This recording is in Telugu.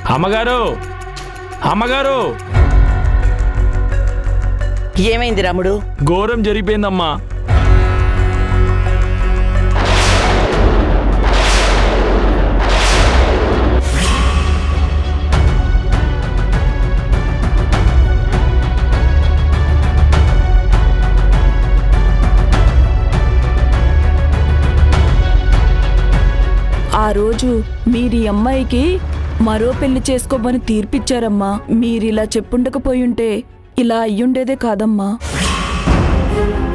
అమ్మగారు అమ్మగారు ఏమైంది రాముడు ఘోరం జరిగిపోయిందమ్మా ఆ రోజు మీరీ అమ్మాయికి మరో పెళ్లి చేసుకోమని తీర్పిచ్చారమ్మా మీరిలా చెప్పుండకపోయుంటే ఇలా అయ్యుండేదే కాదమ్మా